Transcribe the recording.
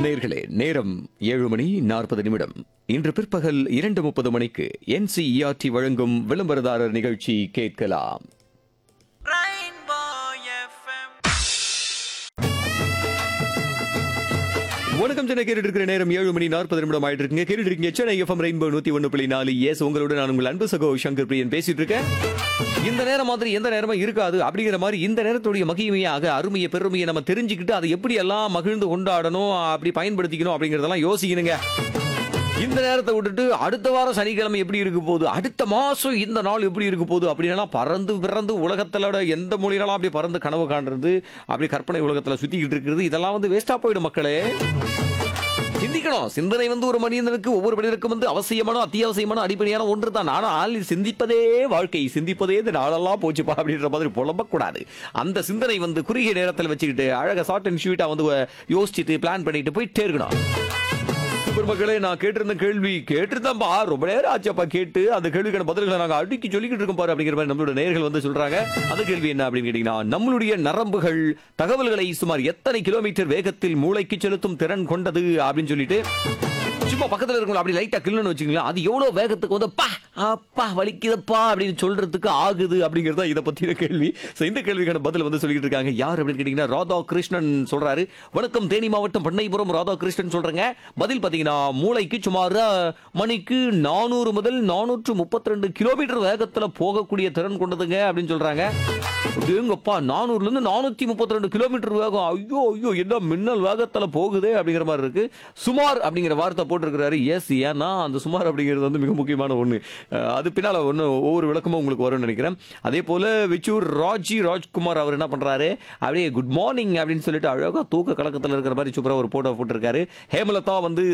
நேர்களே நேரம் ஏழு மணி நாற்பது நிமிடம் இன்று பிற்பகல் இரண்டு முப்பது மணிக்கு என்சிஇஆர்டி வழங்கும் விளம்பரதாரர் நிகழ்ச்சி கேட்கலாம் Rainbow FM. வணக்கம் சென்னை கேட்டுட்டு இருக்கிற நேரம் ஏழு மணி நாற்பது நிமிடம் ஆயிட்டு இருக்குங்க கேட்டுட்டு இருக்கீங்க சென்னை எஃப்எம் ரெயின்போ நூத்தி ஒன்று புள்ளி நாலு எஸ் உங்களோட நான் உங்கள் அன்பு சகோ சங்கர் பிரியன் பேசிட்டு இருக்கேன் இந்த நேரம் மாதிரி எந்த நேரமும் இருக்காது அப்படிங்கிற மாதிரி இந்த நேரத்துடைய மகிமையாக அருமையை பெருமையை நம்ம தெரிஞ்சுக்கிட்டு அதை எப்படி எல்லாம் மகிழ்ந்து கொண்டாடணும் அப்படி பயன்படுத்திக்கணும் அப்படிங்கறதெல்லாம் யோசிக்கணுங்க இந்த நேரத்தை விட்டுட்டு அடுத்த வாரம் சனிக்கிழமை எப்படி இருக்க போகுது அடுத்த மாசம் இந்த நாள் எப்படி இருக்க போகுது அப்படின்னா பறந்து பிறந்து உலகத்தோட எந்த மொழியிலாம் அப்படி பறந்து கனவு காண்றது அப்படி கற்பனை உலகத்துல சுத்திக்கிட்டு இருக்கிறது இதெல்லாம் வந்து வேஸ்டா போயிடும் மக்களே சிந்திக்கணும் சிந்தனை வந்து ஒரு மனிதனுக்கு ஒவ்வொரு மனிதனுக்கும் வந்து அவசியமான அத்தியாவசியமான அடிப்படையான ஒன்று தான் ஆனால் சிந்திப்பதே வாழ்க்கை சிந்திப்பதே இந்த நாளெல்லாம் போச்சுப்பா அப்படின்ற மாதிரி புலம்பக்கூடாது அந்த சிந்தனை வந்து குறுகிய நேரத்தில் வச்சுக்கிட்டு அழகா ஷார்ட் அண்ட் ஸ்வீட்டா வந்து யோசிச்சுட்டு பிளான் பண்ணிட்டு போயிட்டே இருக்கணும் சூப்பர் மக்களே நான் கேட்டிருந்த கேள்வி கேட்டிருந்தேன்ப்பா ரொம்ப நேரம் ஆச்சப்பா கேட்டு அந்த கேள்விக்கான பதில்களை நாங்க அடுக்கி சொல்லிக்கிட்டு இருக்கோம் பாரு அப்படிங்கிற மாதிரி நம்மளோட நேர்கள் வந்து சொல்றாங்க அந்த கேள்வி என்ன அப்படின்னு கேட்டீங்கன்னா நம்மளுடைய நரம்புகள் தகவல்களை சுமார் எத்தனை கிலோமீட்டர் வேகத்தில் மூளைக்கு செலுத்தும் திறன் கொண்டது அப்படின்னு சொல்லிட்டு சும்மா பக்கத்துல இருக்கவங்க அப்படி லைட்டா கிள்ளுன்னு வச்சுங்களேன் அது எவ்வளவு வேகத்துக்கு வந்து பா அப்பா வலிக்குதப்பா அப்படின்னு சொல்றதுக்கு ஆகுது அப்படிங்கறத இதை பத்தின கேள்வி So, இந்த கேள்விக்கான பதில் வந்து சொல்லிட்டு இருக்காங்க யார் அப்படின்னு கேட்டீங்கன்னா ராதா கிருஷ்ணன் சொல்றாரு வணக்கம் தேனி மாவட்டம் பண்ணைபுரம் ராதா கிருஷ்ணன் சொல்றேங்க பதில் பாத்தீங்கன்னா மூளைக்கு சுமார் அஹ், மணிக்கு நானூறு முதல் நானூற்று முப்பத்தி ரெண்டு கிலோமீட்டர் வேகத்துல போகக்கூடிய திறன் கொண்டதுங்க அப்படின்னு சொல்றாங்க எங்கப்பா நானூறுல இருந்து நானூத்தி முப்பத்தி ரெண்டு கிலோமீட்டர் வேகம் ஐயோ ஐயோ என்ன மின்னல் வேகத்துல போகுதே அப்படிங்கிற மாதிரி இருக்கு சுமார் அப்படிங்கிற வார்த்தை போட்டிருக்கிறாரு எஸ் ஏன்னா அந்த சுமார் அப்படிங்கிறது வந்து மிக முக்கியமான ஒண்ணு அஹ் அது பின்னால ஒண்ணு ஒவ்வொரு விளக்கமும் உங்களுக்கு வரும்னு நினைக்கிறேன் அதே போல விச்சூர் ராஜி ராஜ்குமார் அவர் என்ன பண்றாரு அப்படியே குட் மார்னிங் அப்படின்னு சொல்லிட்டு அழகா தூக்க கலக்கத்துல இருக்கிற மாதிரி சூப்பரா ஒரு போட்டோ போட்டிருக்காரு ஹேமலதா வந்து